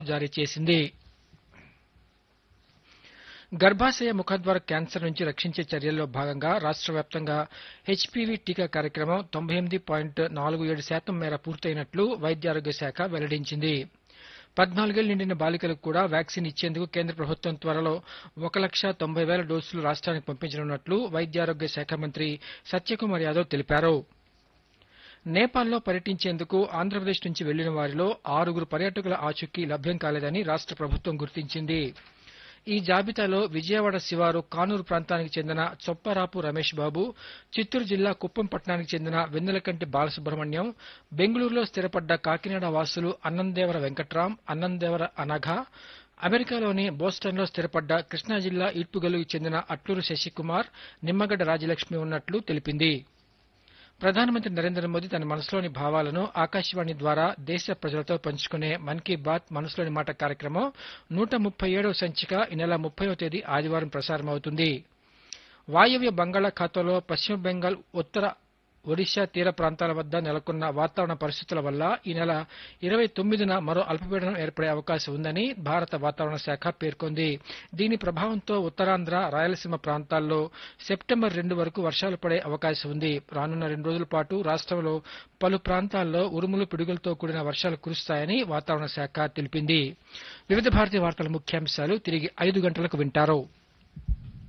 జారీ చేసింది గర్భాశయ ముఖద్వార క్యాన్సర్ నుంచి రక్షించే చర్యల్లో భాగంగా రాష్ట్ర వ్యాప్తంగా హెచ్పీవీ టీకా కార్యక్రమం తొంభై ఎనిమిది పాయింట్ నాలుగు ఏడు శాతం మేర పూర్తయినట్లు వైద్యారోగ్య శాఖ వెల్లడించింది పద్నాలుగేళ్లు నిండిన బాలికలకు కూడా వ్యాక్సిన్ ఇచ్చేందుకు కేంద్ర ప్రభుత్వం త్వరలో ఒక లక్ష తొంభై వేల డోసులు రాష్ట్రానికి పంపించనున్నట్లు వైద్యారోగ్య శాఖ మంత్రి సత్యకుమార్ యాదవ్ తెలిపారు నేపాల్లో పర్యటించేందుకు ఆంధ్రప్రదేశ్ నుంచి వెళ్లిన వారిలో ఆరుగురు పర్యాటకుల ఆచూకీ లభ్యం కాలేదని రాష్ట్ర ప్రభుత్వం గుర్తించింది ఈ జాబితాలో విజయవాడ శివారు కానూరు ప్రాంతానికి చెందిన చొప్పరాపు రమేష్ బాబు చిత్తూరు జిల్లా కుప్పం పట్టణానికి చెందిన వెన్నెలకంటి బాలసుబ్రహ్మణ్యం బెంగళూరులో స్థిరపడ్డ కాకినాడ వాసులు అన్నందేవర వెంకట్రాం అన్నందేవర అనఘ అమెరికాలోని బోస్టన్లో స్థిరపడ్డ కృష్ణా జిల్లా ఈడ్పుగలుకు చెందిన అట్లూరు శశికుమార్ నిమ్మగడ్డ రాజలక్ష్మి ఉన్నట్లు తెలిపింది ప్రధానమంత్రి నరేంద్ర మోదీ తన మనసులోని భావాలను ఆకాశవాణి ద్వారా దేశ ప్రజలతో పంచుకునే మన్ కీ బాత్ మనసులోని మాట కార్యక్రమం నూట ముప్పై ఏడవ సంచిక ఈ నెల ముప్పైవ తేదీ ఆదివారం ప్రసారమవుతుంది వాయవ్య బంగాళాఖాతంలో పశ్చిమ బెంగాల్ ఉత్తర ఒడిశా తీర ప్రాంతాల వద్ద నెలకొన్న వాతావరణ పరిస్థితుల వల్ల ఈ నెల ఇరవై తొమ్మిదిన మరో అల్పపీడనం ఏర్పడే అవకాశం ఉందని భారత వాతావరణ శాఖ పేర్కొంది దీని ప్రభావంతో ఉత్తరాంధ్ర రాయలసీమ ప్రాంతాల్లో సెప్టెంబర్ రెండు వరకు వర్షాలు పడే అవకాశం ఉంది రానున్న రెండు రోజుల పాటు రాష్ట్రంలో పలు ప్రాంతాల్లో ఉరుములు పిడుగులతో కూడిన వర్షాలు కురుస్తాయని వాతావరణ శాఖ తెలిపింది వివిధ భారతీయ వార్తల ముఖ్యాంశాలు తిరిగి ఐదు గంటలకు వింటారు